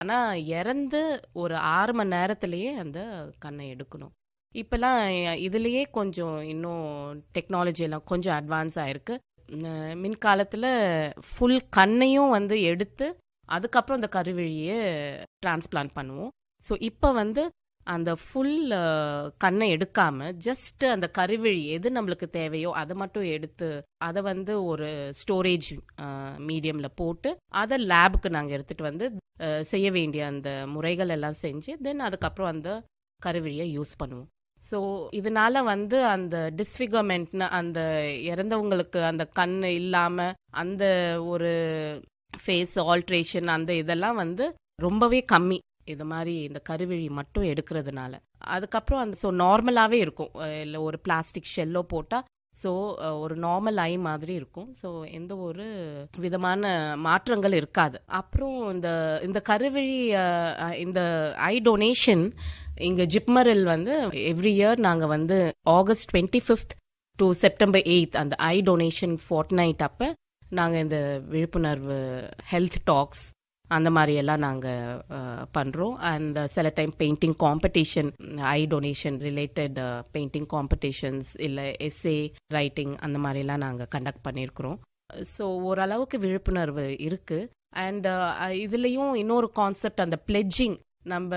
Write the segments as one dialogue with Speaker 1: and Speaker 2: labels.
Speaker 1: ஆனால் இறந்து ஒரு ஆறு மணி நேரத்திலேயே அந்த கண்ணை எடுக்கணும் இப்போல்லாம் இதுலேயே கொஞ்சம் இன்னும் டெக்னாலஜி எல்லாம் கொஞ்சம் அட்வான்ஸ் ஆயிருக்கு உம், மின்காலத்தில் ஃபுல் கண்ணையும் வந்து எடுத்து அதுக்கப்புறம் அந்த கருவிழியை டிரான்ஸ்பிளான்ட் பண்ணுவோம் ஸோ இப்போ வந்து அந்த ஃபுல் கண்ணை எடுக்காம ஜஸ்ட் அந்த கருவிழி எது நம்மளுக்கு தேவையோ அதை மட்டும் எடுத்து அதை வந்து ஒரு ஸ்டோரேஜ் மீடியமில் போட்டு அதை லேபுக்கு நாங்கள் எடுத்துகிட்டு வந்து அஹ், செய்ய வேண்டிய அந்த முறைகள் எல்லாம் செஞ்சு தென் அதுக்கப்புறம் அந்த கருவிழியை யூஸ் பண்ணுவோம் ஸோ இதனால வந்து அந்த டிஸ்ஃபிகர்மெண்ட்னு அந்த இறந்தவங்களுக்கு அந்த கண் இல்லாமல் அந்த ஒரு ஃபேஸ் ஆல்ட்ரேஷன் அந்த இதெல்லாம் வந்து ரொம்பவே கம்மி இது மாதிரி இந்த கருவிழி மட்டும் எடுக்கிறதுனால அதுக்கப்புறம் அந்த ஸோ நார்மலாகவே இருக்கும் இல்லை ஒரு பிளாஸ்டிக் ஷெல்லோ போட்டால் ஸோ ஒரு நார்மல் ஐ மாதிரி இருக்கும் ஸோ எந்த ஒரு விதமான மாற்றங்கள் இருக்காது அப்புறம் இந்த இந்த கருவிழி அஹ், அஹ், இந்த ஐ டொனேஷன் இங்கே ஜிப்மரில் வந்து எவ்ரி இயர் நாங்கள் வந்து August twenty fifth to September eighth அந்த ஐ டொனேஷன் ஃபோர்ட் நைட் அப்போ நாங்கள் இந்த விழிப்புணர்வு ஹெல்த் டாக்ஸ் அந்த மாதிரி எல்லாம் நாங்கள் பண்ணுறோம் அண்ட் சில time painting competition eye donation related painting competitions இல்லை எஸ்ஏ ரைட்டிங் அந்த மாதிரிலாம் நாங்கள் கண்டக்ட் பண்ணியிருக்கிறோம் ஸோ ஓரளவுக்கு விழிப்புணர்வு இருக்குது அண்ட் இதுலேயும் இன்னொரு கான்செப்ட் அந்த பிளெட்ஜிங் நம்ம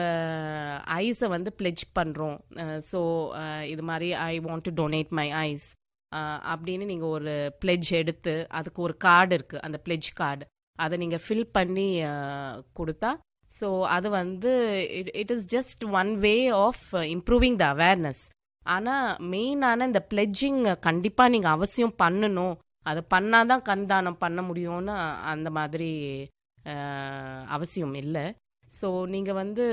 Speaker 1: ஐஸை வந்து பிளெட்ஜ் பண்ணுறோம் ஸோ இது மாதிரி I want to donate my eyes அப்படின்னு நீங்கள் ஒரு பிளெட்ஜ் எடுத்து அதுக்கு ஒரு கார்டு இருக்குது அந்த பிளெட்ஜ் கார்டு அதை நீங்கள் ஃபில் பண்ணி அஹ், கொடுத்தா ஸோ அது வந்து it is just one way of improving the awareness ஆனால் மெயினான இந்த பிளெட்ஜிங் கண்டிப்பாக நீங்கள் அவசியம் பண்ணணும் அதை பண்ணாதான் கண் தானம் பண்ண முடியும்னு அந்த மாதிரி அஹ், அவசியம் இல்லை ஸோ நீங்கள் வந்து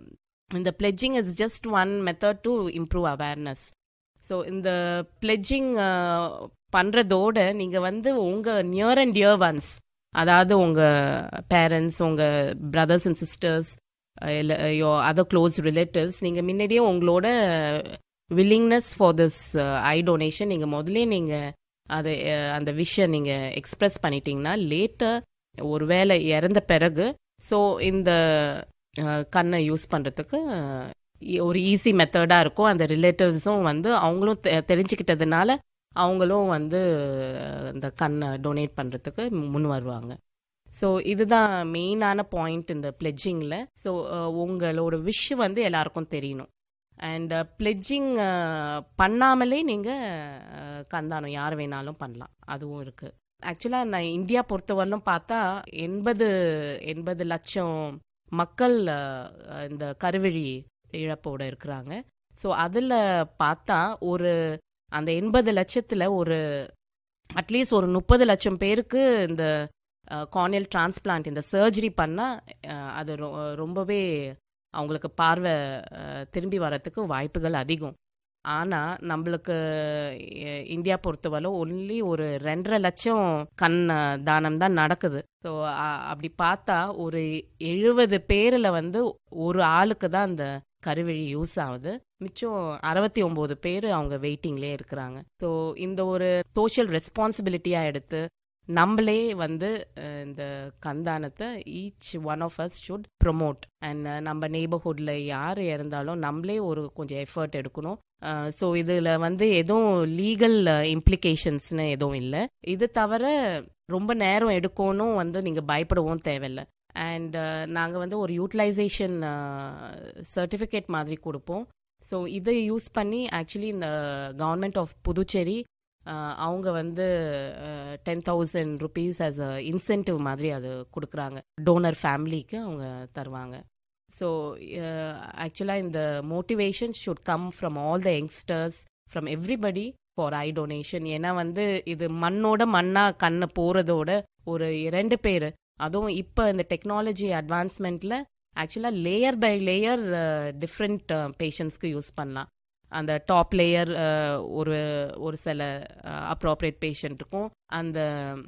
Speaker 1: இந்த pledging is just one method to improve awareness so இந்த பிளெட்ஜிங் பண்ணுறதோட நீங்கள் வந்து உங்கள் நியர் அண்ட் டியர் ஒன்ஸ் அதாவது உங்கள் பேரண்ட்ஸ் உங்கள் பிரதர்ஸ் அண்ட் சிஸ்டர்ஸ் இல்லை யோ அதர் க்ளோஸ் ரிலேட்டிவ்ஸ் நீங்கள் முன்னாடியே உங்களோட willingness for this eye donation நீங்கள் முதல்ல நீங்கள் அதை அஹ், அந்த விஷயம் நீங்கள் எக்ஸ்பிரஸ் பண்ணிட்டீங்கன்னா லேட்டர் ஒருவேளை இறந்த பிறகு ஸோ இந்த அஹ், கண்ணை யூஸ் பண்ணுறதுக்கு ஒரு ஈஸி மெத்தடாக இருக்கும் அந்த ரிலேட்டிவ்ஸும் வந்து அவங்களும் தெ- தெரிஞ்சுக்கிட்டதுனால அவங்களும் வந்து அஹ், இந்த கண்ணை டொனேட் பண்ணுறதுக்கு முன் வருவாங்க ஸோ இதுதான் மெயினான பாயிண்ட் இந்த பிளெட்ஜிங்கில் ஸோ உங்களோட விஷ் வந்து எல்லாருக்கும் தெரியணும் அண்ட் பிளெட்ஜிங் பண்ணாமலே நீங்கள் கந்தானம் யார் வேணாலும் பண்ணலாம் அதுவும் இருக்குது ஆக்சுவலாக நான் இந்தியா பொறுத்தவரையிலும் பார்த்தா எண்பது எண்பது லட்சம் மக்கள் அஹ், இந்த கருவிழி இழப்போட இருக்கிறாங்க ஸோ அதில் பார்த்தா ஒரு அந்த எண்பது லட்சத்தில் ஒரு அட்லீஸ்ட் ஒரு முப்பது லட்சம் பேருக்கு இந்த கார்னியல் டிரான்ஸ்பிளான்ட் இந்த சர்ஜரி பண்ணால் அது ரொ- ரொம்பவே அவங்களுக்கு பார்வை அஹ், திரும்பி வரத்துக்கு வாய்ப்புகள் அதிகம் ஆனால் நம்மளுக்கு அஹ், இந்தியா பொறுத்தவரை ஒன்லி ஒரு ரெண்டரை லட்சம் கண் அஹ், தானம் தான் நடக்குது ஸோ அப்படி பார்த்தா ஒரு எழுபது பேரில் வந்து ஒரு ஆளுக்கு தான் அந்த கருவிழி யூஸ் ஆகுது மிச்சம் அறுபத்தி ஒம்பது பேர் அவங்க வெயிட்டிங்லேயே இருக்கிறாங்க ஸோ இந்த ஒரு சோஷியல் ரெஸ்பான்சிபிலிட்டியாக எடுத்து நம்மளே வந்து அஹ், இந்த கந்தானத்தை each one of us should promote and நம்ம நெய்பர்ஹுட்டில் யார் இறந்தாலும் நம்மளே ஒரு கொஞ்சம் எஃபர்ட் எடுக்கணும் ஸோ இதில் வந்து எதுவும் லீகல் இம்ப்ளிகேஷன்ஸ்னு எதுவும் இல்லை இது தவிர ரொம்ப நேரம் எடுக்கணும் வந்து நீங்கள் பயப்படவும் தேவையில்லை அண்ட் நாங்கள் வந்து ஒரு யூட்டிலைசேஷன் சர்டிஃபிகேட் மாதிரி கொடுப்போம் ஸோ இதை யூஸ் பண்ணி ஆக்சுவலி இந்த கவர்மெண்ட் ஆஃப் புதுச்சேரி அஹ், அவங்க வந்து ten thousand rupees as a incentive மாதிரி அது கொடுக்குறாங்க டோனர் ஃபேமிலிக்கு அவங்க தருவாங்க ஸோ ஆக்சுவலாக இந்த motivation should come from all the youngsters from everybody for a donation ஏன்னா வந்து இது மண்ணோட மண்ணாக கண்ணை போகிறதோட ஒரு இரண்டு பேர் அதுவும் இப்போ இந்த டெக்னாலஜி அட்வான்ஸ்மெண்ட்டில் ஆக்சுவலாக லேயர் பை லேயர் டிஃப்ரெண்ட் பேஷண்ட்ஸ்க்கு யூஸ் பண்ணலாம் அந்த டாப் லேயர் ஒரு ஒரு சில அப்ராப்ரியேட் பேஷண்ட்டுக்கும் அந்த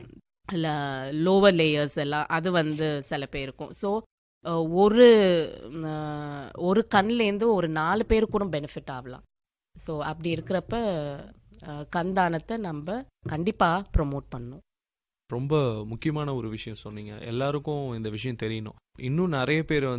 Speaker 1: லோவர் லேயர்ஸ் எல்லாம் அது வந்து சில பேருக்கும் ஸோ ஒரு அஹ், ஒரு கண்லேருந்து ஒரு நாலு பேருக்கு கூட பெனிஃபிட் ஆகலாம் ஸோ அப்படி இருக்கிறப்ப அஹ், கண்தானத்தை நம்ம கண்டிப்பாக ப்ரொமோட் பண்ணணும்
Speaker 2: ரொம்ப முக்கியமான ஒரு விஷயம் சொன்னீங்க எல்லாருக்கும் இந்த விஷயம் தெரியணும் இன்னும் நிறைய பேர்